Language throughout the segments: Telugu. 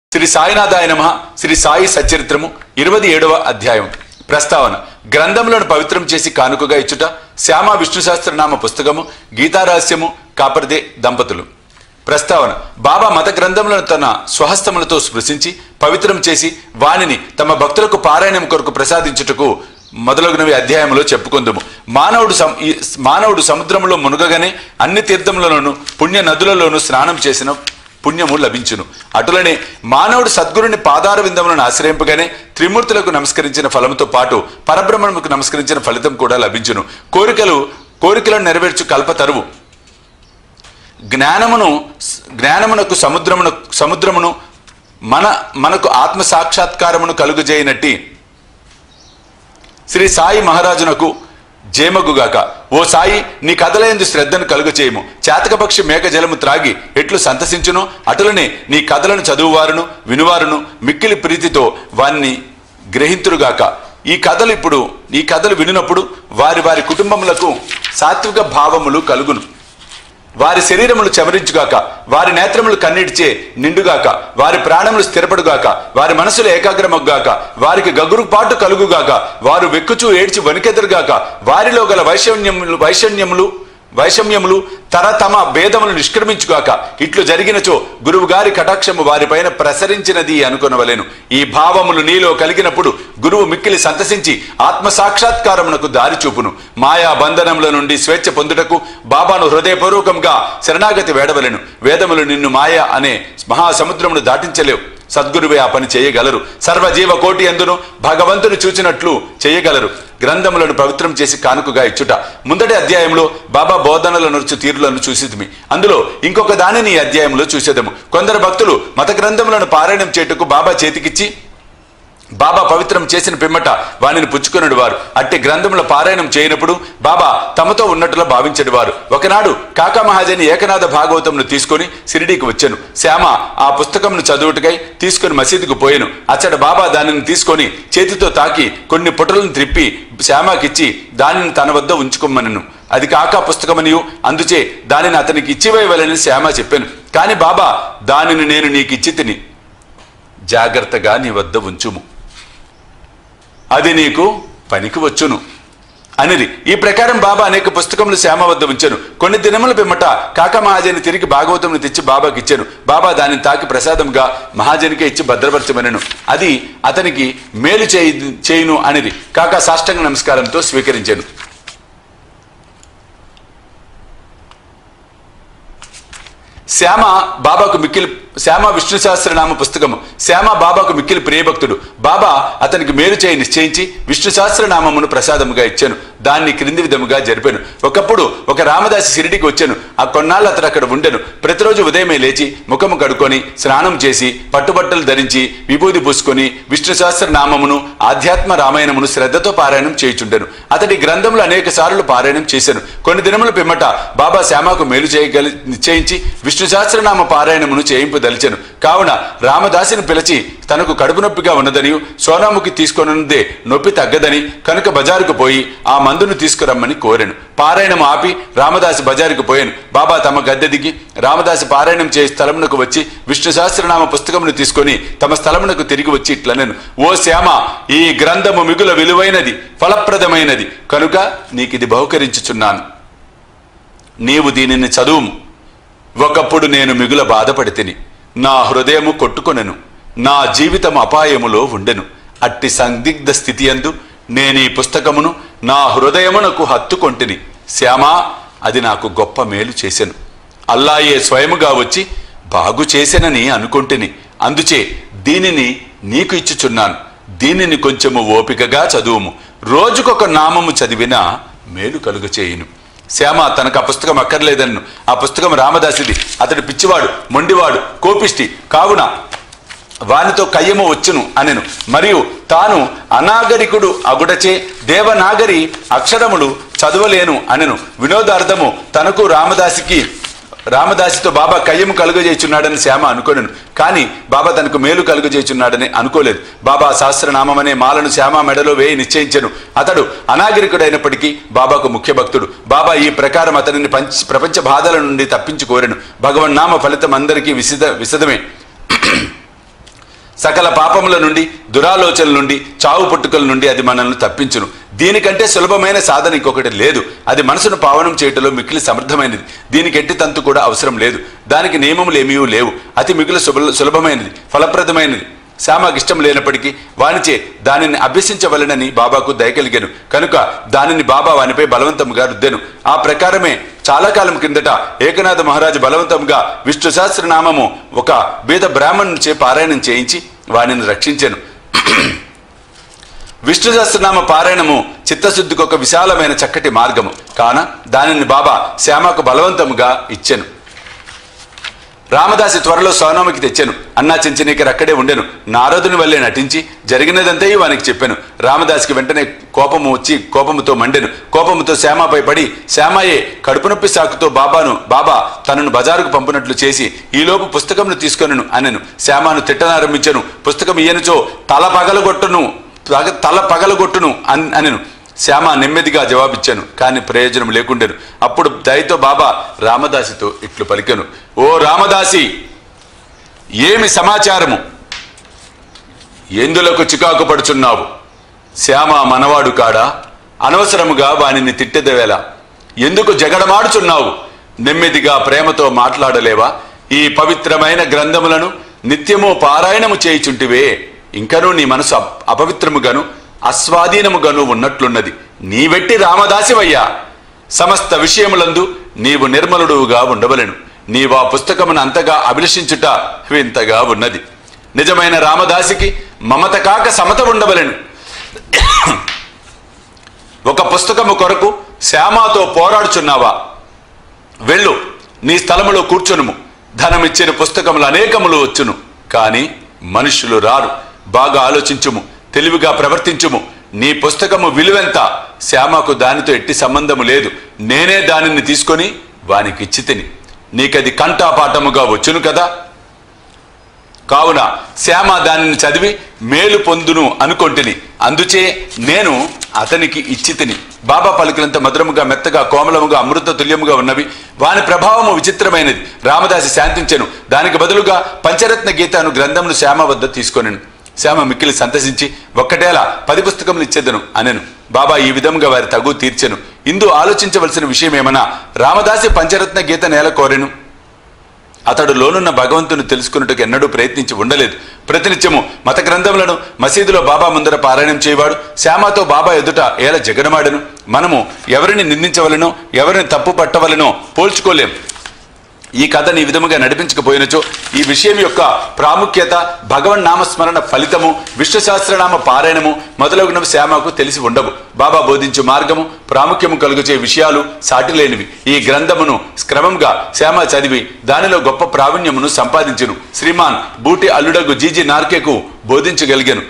శ్రీ సాయినాథాయ నమ శ్రీ సాయి సచరిత్రము ఇరవై ఏడవ అధ్యాయం ప్రస్తావన గ్రంథములను పవిత్రం చేసి కానుకగా ఇచ్చుట శ్యామ విష్ణు సహస్రనామ పుస్తకము గీతారహస్యము కాపర్దే దంపతులు ప్రస్తావన బాబా మత గ్రంథములను తన స్వహస్తములతో స్పృశించి పవిత్రం చేసి వానిని తమ భక్తులకు పారాయణం కొరకు ప్రసాదించుటకు మొదలగునవి అధ్యాయంలో చెప్పుకుందుము మానవుడు సం- ఈ మానవుడు సముద్రములో మునుగగానే అన్ని తీర్థములలోను పుణ్య నదులలోను స్నానం చేసిన పుణ్యము లభించును అటులనే మానవుడు సద్గురుని పాదార విందములను ఆశ్రయింపగానే త్రిమూర్తులకు నమస్కరించిన ఫలముతో పాటు పరబ్రహ్మణముకు నమస్కరించిన ఫలితం కూడా లభించును కోరికలు కోరికలను నెరవేర్చు కల్పతరువు జ్ఞానమును జ్ఞానమునకు సముద్రమును సముద్రమును మన మనకు ఆత్మ సాక్షాత్కారమును కలుగజేయనట్టి శ్రీ సాయి మహారాజునకు జేమగుగాక ఓ సాయి నీ కథలయందు శ్రద్ధను కలుగచేయము చాతకపక్షి మేక జలము త్రాగి ఎట్లు సంతసించును అటులనే నీ కథలను చదువువారును వినువారును మిక్కిలి ప్రీతితో వారిని గ్రహింతురుగాక ఈ కథలు ఇప్పుడు ఈ కథలు వినినప్పుడు వారి వారి కుటుంబములకు సాత్విక భావములు కలుగును వారి శరీరములు చెమరించుగాక వారి నేత్రములు కన్నీటిచే నిండుగాక వారి ప్రాణములు స్థిరపడుగాక వారి మనసులు ఏకాగ్రమగ్గాక వారికి గగురుపాటు కలుగుగాక వారు వెక్కుచూ ఏడ్చి వణికెదరుగాక వారిలో గల వైషమ్యములు వైషమ్యములు వైషమ్యములు తర తమ భేదములు నిష్క్రమించుగాక ఇట్లు జరిగినచో గురువు గారి కటాక్షము వారిపైన ప్రసరించినది అనుకొనవలెను ఈ భావములు నీలో కలిగినప్పుడు గురువు మిక్కిలి సంతసించి ఆత్మ సాక్షాత్కారమునకు దారి చూపును మాయా బంధనముల నుండి స్వేచ్ఛ పొందుటకు బాబాను హృదయపూర్వకంగా శరణాగతి వేడవలెను వేదములు నిన్ను మాయ అనే మహాసముద్రమును దాటించలేవు సద్గురువే ఆ పని చేయగలరు సర్వజీవ కోటి ఎందును భగవంతుని చూచినట్లు చేయగలరు గ్రంథములను పవిత్రం చేసి కానుకగా ఇచ్చుట ముందటి అధ్యాయంలో బాబా బోధనల నడుచు తీరులను చూసిదిమి అందులో ఇంకొక దానిని ఈ అధ్యాయంలో చూసేదము కొందరు భక్తులు మత గ్రంథములను పారాయణం చేయుటకు బాబా చేతికిచ్చి బాబా పవిత్రం చేసిన పిమ్మట వానిని పుచ్చుకునడు వారు అట్టి గ్రంథముల పారాయణం చేయనప్పుడు బాబా తమతో ఉన్నట్టులా భావించడు వారు ఒకనాడు కాకా మహాజని ఏకనాథ భాగవతంను తీసుకొని సిరిడీకి వచ్చాను శ్యామ ఆ పుస్తకంను చదువుటకై తీసుకొని మసీదుకు పోయాను అచ్చట బాబా దానిని తీసుకొని చేతితో తాకి కొన్ని పుటలను త్రిప్పి శ్యామకిచ్చి దానిని తన వద్ద ఉంచుకోమనను అది కాకా పుస్తకమనియు అందుచే దానిని అతనికి ఇచ్చివేయవలని శ్యామ చెప్పాను కాని బాబా దానిని నేను నీకు ఇచ్చి తిని జాగ్రత్తగా నీ వద్ద ఉంచుము అది నీకు పనికి వచ్చును అనిది ఈ ప్రకారం బాబా అనేక పుస్తకములు శ్యామ వద్ద ఉంచాను కొన్ని దినముల పిమ్మట కాక మహాజని తిరిగి భాగవతంను తెచ్చి బాబాకి ఇచ్చాను బాబా దానిని తాకి ప్రసాదంగా మహాజనికే ఇచ్చి భద్రపరచమనను అది అతనికి మేలు చేయి చేయును అనిది కాక సాష్టంగ నమస్కారంతో స్వీకరించాను శ్యామ బాబాకు మిక్కిలి శ్యామ విష్ణు సహస్రనామ పుస్తకము శ్యామ బాబాకు మిక్కిలి ప్రియభక్తుడు బాబా అతనికి మేలు చేయి నిశ్చయించి విష్ణు సహస్రనామమును ప్రసాదముగా ఇచ్చాను దాన్ని క్రింది విధముగా జరిపాను ఒకప్పుడు ఒక రామదాసి సిరిడికి వచ్చాను ఆ కొన్నాళ్ళు అతడు అక్కడ ఉండెను ప్రతిరోజు ఉదయమే లేచి ముఖము కడుకొని స్నానం చేసి పట్టుబట్టలు ధరించి విభూది పూసుకొని విష్ణు సహస్రనామమును ఆధ్యాత్మ రామాయణమును శ్రద్ధతో పారాయణం చేయుచుండెను అతడి గ్రంథములు అనేక సార్లు పారాయణం చేశాను కొన్ని దినముల పిమ్మట బాబా శ్యామకు మేలు చేయగలి నిశ్చయించి విష్ణు సహస్రనామ పారాయణమును చేయింపు దలిచెను కావున రామదాసిని పిలిచి తనకు కడుపు నొప్పిగా ఉన్నదని సోనాముకి తీసుకొనున్నదే నొప్పి తగ్గదని కనుక బజారుకు పోయి ఆ మందును తీసుకురమ్మని కోరాను పారాయణం ఆపి రామదాసి బజారుకు పోయాను బాబా తమ గద్దె దిగి రామదాసి పారాయణం చేయ స్థలమునకు వచ్చి విష్ణు సహస్రనామ పుస్తకమును తీసుకొని తమ స్థలమునకు తిరిగి వచ్చి ఇట్లనెను ఓ శ్యామ ఈ గ్రంథము మిగుల విలువైనది ఫలప్రదమైనది కనుక నీకిది బహుకరించుచున్నాను నీవు దీనిని చదువుము ఒకప్పుడు నేను మిగుల బాధపడి తిని నా హృదయము కొట్టుకొనెను నా జీవితం అపాయములో ఉండెను అట్టి సందిగ్ధ స్థితి అందు నేను ఈ పుస్తకమును నా హృదయమునకు హత్తుకొంటిని శ్యామా అది నాకు గొప్ప మేలు చేసెను అల్లాయే స్వయముగా వచ్చి బాగు చేసెనని అనుకొంటిని అందుచే దీనిని నీకు ఇచ్చుచున్నాను దీనిని కొంచెము ఓపికగా చదువుము రోజుకొక నామము చదివినా మేలు కలుగ చేయును శ్యామ తనకు ఆ పుస్తకం అక్కర్లేదన్ను ఆ పుస్తకం రామదాసిది అతడు పిచ్చివాడు మొండివాడు కోపిష్టి కావున వానితో కయ్యము వచ్చును అనెను మరియు తాను అనాగరికుడు అగుడచే దేవనాగరి అక్షరములు చదవలేను అనెను వినోదార్థము తనకు రామదాసికి రామదాసితో బాబా కయ్యము కలుగజేచున్నాడని శ్యామ అనుకోను కానీ బాబా తనకు మేలు కలుగజేచున్నాడని అనుకోలేదు బాబా సహస్రనామమనే మాలను శ్యామ మెడలో వేయి నిశ్చయించెను అతడు అనాగరికుడైనప్పటికీ బాబాకు ముఖ్య భక్తుడు బాబా ఈ ప్రకారం అతనిని పంచ ప్రపంచ బాధల నుండి తప్పించి కోరెను భగవన్నామ ఫలితం అందరికీ విసిద విశదమే సకల పాపముల నుండి దురాలోచనల నుండి చావు పుట్టుకల నుండి అది మనల్ని తప్పించును దీనికంటే సులభమైన సాధన ఇంకొకటి లేదు అది మనసును పావనం చేయటంలో మిక్కిలి సమర్థమైనది దీనికి ఎట్టి తంతు కూడా అవసరం లేదు దానికి నియమములు ఏమీ లేవు అతి మిగిలి సుబ- సులభమైనది ఫలప్రదమైనది శ్యామకు ఇష్టం లేనప్పటికీ వానిచే దానిని అభ్యసించవలనని బాబాకు దయ కలిగాను కనుక దానిని బాబా వానిపై బలవంతముగా రుద్దెను ఆ ప్రకారమే చాలా కాలం కిందట ఏకనాథ మహారాజు బలవంతంగా విష్ణు సహస్రనామము ఒక బీద బ్రాహ్మణునిచే పారాయణం చేయించి వానిని రక్షించెను విష్ణు సహస్రనామ పారాయణము చిత్తశుద్ధికి ఒక విశాలమైన చక్కటి మార్గము కాన దానిని బాబా శ్యామకు బలవంతముగా ఇచ్చెను రామదాసి త్వరలో సోనోమికి తెచ్చాను అన్నా చెంచనీకర్ అక్కడే ఉండెను నారదుని వల్లే నటించి జరిగినదంతా వానికి చెప్పాను రామదాస్కి వెంటనే కోపము వచ్చి కోపముతో మండెను కోపముతో శ్యామపై పడి శ్యామయే కడుపు నొప్పి సాకుతో బాబాను బాబా తనను బజారుకు పంపినట్లు చేసి ఈలోపు పుస్తకంను తీసుకొనను అనెను శ్యామను తిట్టనారంభించను పుస్తకం ఇయ్యనుచో తల పగలగొట్టును పగ- తల పగలగొట్టును అన్ అనెను శ్యామ నెమ్మదిగా జవాబిచ్చాను కానీ ప్రయోజనం లేకుండెను అప్పుడు దయతో బాబా రామదాసితో ఇట్లు పలికెను ఓ రామదాసి ఏమి సమాచారము ఎందులకు చికాకు పడుచున్నావు శ్యామ మనవాడు కాడా అనవసరముగా వానిని తిట్టెదవేలా ఎందుకు జగడమాడుచున్నావు నెమ్మదిగా ప్రేమతో మాట్లాడలేవా ఈ పవిత్రమైన గ్రంథములను నిత్యము పారాయణము చేయుచుంటివే ఇంకనూ నీ మనసు అప- అపవిత్రముగాను అస్వాధీనముగాను ఉన్నట్లున్నది నీవెట్టి రామదాసివయ్యా సమస్త విషయములందు నీవు నిర్మలుడుగా ఉండవలెను నీవు ఆ పుస్తకమును అంతగా అభిలషించుట వింతగా ఉన్నది నిజమైన రామదాసికి మమత కాక సమత ఉండవలెను ఒక పుస్తకము కొరకు శ్యామాతో పోరాడుచున్నావా వెళ్ళు నీ స్థలములో కూర్చునుము ధనమిచ్చిన పుస్తకములు అనేకములు వచ్చును కానీ మనుషులు రారు బాగా ఆలోచించుము తెలివిగా ప్రవర్తించుము నీ పుస్తకము విలువెంత శ్యామకు దానితో ఎట్టి సంబంధము లేదు నేనే దానిని తీసుకొని వానికి ఇచ్చి తిని నీకది కంఠాపాఠముగా వచ్చును కదా కావున శ్యామ దానిని చదివి మేలు పొందును అనుకొంటిని అందుచే నేను అతనికి ఇచ్చి తిని బాబా పలికినంత మధురముగా మెత్తగా కోమలముగా అమృత తుల్యముగా ఉన్నవి వాని ప్రభావము విచిత్రమైనది రామదాసి శాంతించెను దానికి బదులుగా పంచరత్న గీత అను గ్రంథమును శ్యామ వద్ద తీసుకొనెను శ్యామ మిక్కిలి సంతసించి ఒక్కటేలా పది పుస్తకములు ఇచ్చేదను అనెను బాబా ఈ విధముగా వారి తగు తీర్చెను ఇందు ఆలోచించవలసిన విషయం ఏమన్నా రామదాసి పంచరత్న గీత నేల కోరెను అతడు లోనున్న భగవంతుని తెలుసుకున్నట్టుకు ఎన్నడూ ప్రయత్నించి ఉండలేదు ప్రతినిత్యము మత గ్రంథములను మసీదులో బాబా ముందర పారాయణం చేయవాడు శ్యామతో బాబా ఎదుట ఏల జగడమాడను మనము ఎవరిని నిందించవలనో ఎవరిని తప్పు పట్టవలనో పోల్చుకోలేం ఈ కథని ఈ విధముగా నడిపించకపోయినచో ఈ విషయం యొక్క ప్రాముఖ్యత భగవన్ నామస్మరణ ఫలితము విశ్వశాస్త్రనామ పారాయణము మొదలగునవి శ్యామకు తెలిసి ఉండవు బాబా బోధించు మార్గము ప్రాముఖ్యము కలుగుచే విషయాలు సాటిలేనివి ఈ గ్రంథమును క్రమంగా శ్యామ చదివి దానిలో గొప్ప ప్రావీణ్యమును సంపాదించును శ్రీమాన్ బూటి అల్లుడగు జీజీ నార్కెకు బోధించగలిగాను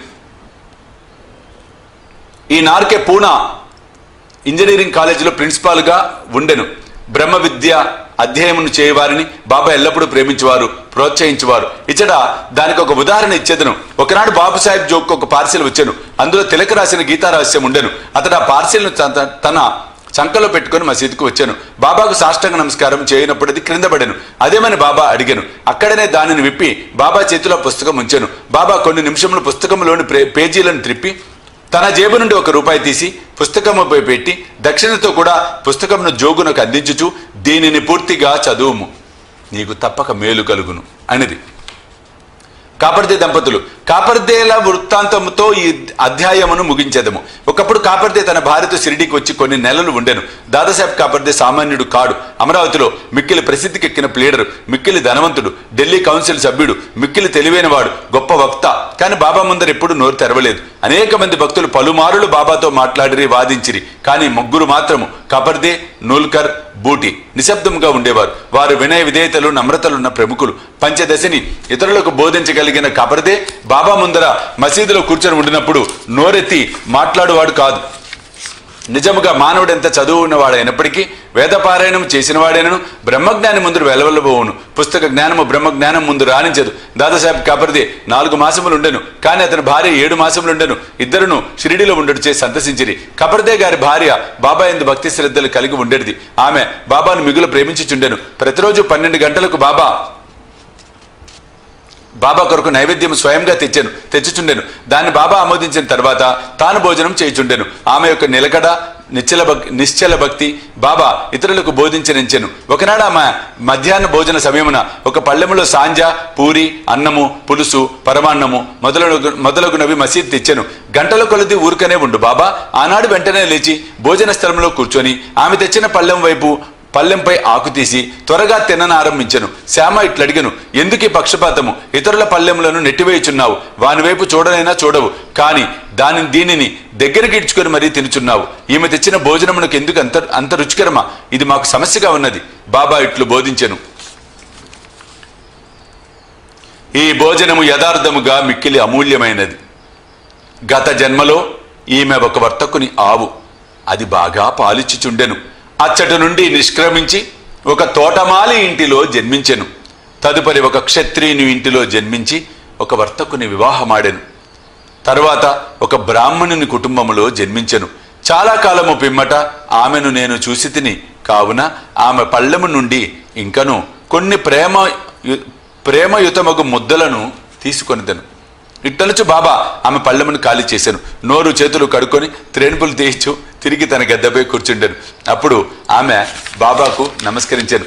ఈ నార్కే పూనా ఇంజనీరింగ్ కాలేజీలో ప్రిన్సిపాల్గా ఉండెను బ్రహ్మ విద్య అధ్యయనం చేయవారిని బాబా ఎల్లప్పుడూ ప్రేమించేవారు ప్రోత్సహించేవారు ఇచ్చట దానికి ఒక ఉదాహరణ ఇచ్చేదను ఒకనాడు బాబు సాహెబ్ జోక్ ఒక పార్సిల్ వచ్చాను అందులో తిలక రాసిన గీతారహస్యం ఉండెను అతడు ఆ పార్సిల్ను తన తన చంకలో పెట్టుకొని మసీదుకు వచ్చాను బాబాకు సాష్టాంగ నమస్కారం చేయనప్పుడు అది క్రింద పడాను అదేమని బాబా అడిగాను అక్కడనే దానిని విప్పి బాబా చేతిలో పుస్తకం ఉంచాను బాబా కొన్ని నిమిషములు పుస్తకంలోని ప్రే- పేజీలను త్రిప్పి తన జేబు నుండి ఒక రూపాయి తీసి పుస్తకముపై పెట్టి దక్షిణతో కూడా పుస్తకమును జోగునకు అందించుచు దీనిని పూర్తిగా చదువుము నీకు తప్పక మేలు కలుగును అనేది కాపర్దే దంపతులు కాపర్దేల వృత్తాంతముతో ఈ అధ్యాయమును ముగించేదము ఒకప్పుడు కాపర్దే తన భార్యతో షిరిడీకి వచ్చి కొన్ని నెలలు ఉండెను దాదాసాహెబ్ కాపర్దే సామాన్యుడు కాడు అమరావతిలో మిక్కిలి ప్రసిద్ధికెక్కిన ప్లేడరు మిక్కిలి ధనవంతుడు ఢిల్లీ కౌన్సిల్ సభ్యుడు మిక్కిలి తెలివైనవాడు గొప్ప వక్త కానీ బాబా ముందర ఎప్పుడు నోరు తెరవలేదు అనేక మంది భక్తులు పలుమారులు బాబాతో మాట్లాడిరి వాదించిరి కానీ ముగ్గురు మాత్రము కపర్దే నూల్కర్ బూటి నిశ్శబ్దముగా ఉండేవారు వారు వినయ విధేయతలు నమ్రతలున్న ప్రముఖులు పంచదశని ఇతరులకు బోధించగలిగిన కపర్దే బాబా ముందర మసీదులో కూర్చొని ఉండినప్పుడు నోరెత్తి మాట్లాడువాడు కాదు నిజముగా మానవుడు ఎంత చదువు ఉన్నవాడైనప్పటికీ వేదపారాయణం చేసిన వాడైనను బ్రహ్మజ్ఞాని ముందు వెలవెల్లబోవును పుస్తక జ్ఞానము బ్రహ్మజ్ఞానం ముందు రాణించదు దాదాసాహెబ్ కాపర్దే నాలుగు మాసములు ఉండెను కానీ అతని భార్య ఏడు మాసములు ఉండెను ఇద్దరును షిరిడిలో ఉండడు చే సంతసించిరి కపర్దే గారి భార్య బాబా ఎందు భక్తి శ్రద్ధలు కలిగి ఉండేది ఆమె బాబాను మిగులు ప్రేమించుచుండెను ప్రతిరోజు పన్నెండు గంటలకు బాబా బాబా కొరకు నైవేద్యం స్వయంగా తెచ్చాను తెచ్చుచుండెను దాన్ని బాబా ఆమోదించిన తర్వాత తాను భోజనం చేయుచుండెను ఆమె యొక్క నిలకడ నిశ్చల భక్ నిశ్చల భక్తి బాబా ఇతరులకు బోధించనించెను ఒకనాడు ఆమె మధ్యాహ్న భోజన సమయమున ఒక పళ్ళెములో సాంజ పూరి అన్నము పులుసు పరమాన్నము మొదలగు మొదలగునవి మసీద్ తెచ్చెను గంటల కొలది ఊరికనే ఉండు బాబా ఆనాడు వెంటనే లేచి భోజన స్థలంలో కూర్చొని ఆమె తెచ్చిన పళ్ళెం వైపు పల్లెంపై ఆకు తీసి త్వరగా తిననారంభించెను శ్యామ ఇట్లడిగను ఎందుకు ఈ పక్షపాతము ఇతరుల పల్లెములను నెట్టివేయుచున్నావు వాని వైపు చూడనైనా చూడవు కాని దాని దీనిని దగ్గరికి ఇడ్చుకొని మరీ తినుచున్నావు ఈమె తెచ్చిన భోజనమునకు ఎందుకు అంత అంత రుచికరమా ఇది మాకు సమస్యగా ఉన్నది బాబా ఇట్లు బోధించెను ఈ భోజనము యథార్థముగా మిక్కిలి అమూల్యమైనది గత జన్మలో ఈమె ఒక వర్తకుని ఆవు అది బాగా పాలిచ్చుచుండెను అచ్చటి నుండి నిష్క్రమించి ఒక తోటమాలి ఇంటిలో జన్మించెను తదుపరి ఒక క్షత్రియుని ఇంటిలో జన్మించి ఒక వర్తకుని వివాహమాడెను తరువాత ఒక బ్రాహ్మణుని కుటుంబములో జన్మించెను చాలా కాలము పిమ్మట ఆమెను నేను చూసి తిని కావున ఆమె పళ్ళెము నుండి ఇంకను కొన్ని ప్రేమ యు- ప్రేమయుతమగు ముద్దలను తీసుకొనిదను ఇట్టలుచు బాబా ఆమె పళ్ళెమును ఖాళీ చేశాను నోరు చేతులు కడుక్కొని త్రేణుపులు తీయించు తిరిగి తన గద్దపై కూర్చుండాను అప్పుడు ఆమె బాబాకు నమస్కరించాను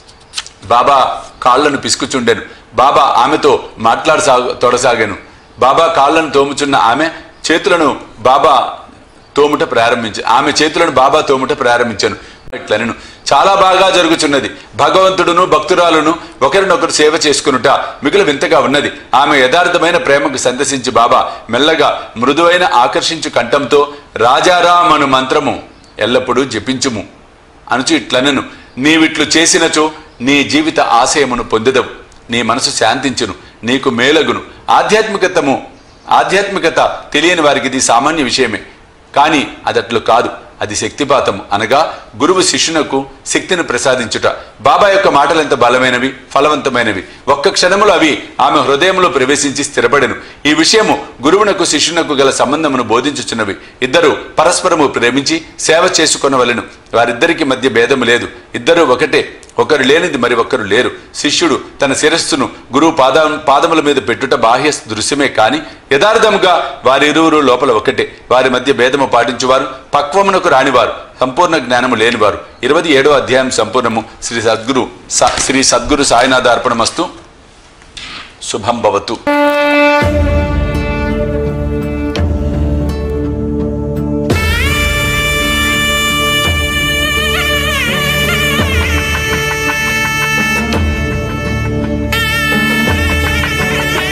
బాబా కాళ్ళను పిసుకుచుండెను బాబా ఆమెతో మాట్లాడసాగు తొడసాగాను బాబా కాళ్ళను తోముచున్న ఆమె చేతులను బాబా తోముట ప్రారంభించి ఆమె చేతులను బాబా తోముట ప్రారంభించాను ఇట్లా నేను చాలా బాగా జరుగుచున్నది భగవంతుడును భక్తురాలును ఒకరినొకరు సేవ చేసుకునుట మిగులు వింతగా ఉన్నది ఆమె యథార్థమైన ప్రేమకు సందర్శించి బాబా మెల్లగా మృదువైన ఆకర్షించు కంఠంతో రాజారాం అను మంత్రము ఎల్లప్పుడూ జపించుము అనుచు ఇట్లనను నీవిట్లు చేసినచో నీ జీవిత ఆశయమును పొందెదవు నీ మనసు శాంతించును నీకు మేలగును ఆధ్యాత్మికతము ఆధ్యాత్మికత తెలియని వారికి ఇది సామాన్య విషయమే కానీ అదట్లు కాదు అది శక్తిపాతము అనగా గురువు శిష్యునకు శక్తిని ప్రసాదించుట బాబా యొక్క మాటలు ఎంత బలమైనవి ఫలవంతమైనవి ఒక్క క్షణములో అవి ఆమె హృదయంలో ప్రవేశించి స్థిరపడెను ఈ విషయము గురువునకు శిష్యునకు గల సంబంధమును బోధించుచున్నవి ఇద్దరు పరస్పరము ప్రేమించి సేవ చేసుకొనవలెను వారిద్దరికి మధ్య భేదము లేదు ఇద్దరు ఒకటే ఒకరు లేనిది మరి ఒక్కరు లేరు శిష్యుడు తన శిరస్సును గురువు పాద పాదముల మీద పెట్టుట బాహ్య దృశ్యమే కాని యథార్థముగా వారిరువురు లోపల ఒకటే వారి మధ్య భేదము పాటించువారు పక్వమునకు రానివారు సంపూర్ణ జ్ఞానము లేనివారు ఇరవై ఏడో అధ్యాయం సంపూర్ణము శ్రీ సద్గురు స- శ్రీ సద్గురు సాయినాథ అర్పణమస్తు శుభం భవతు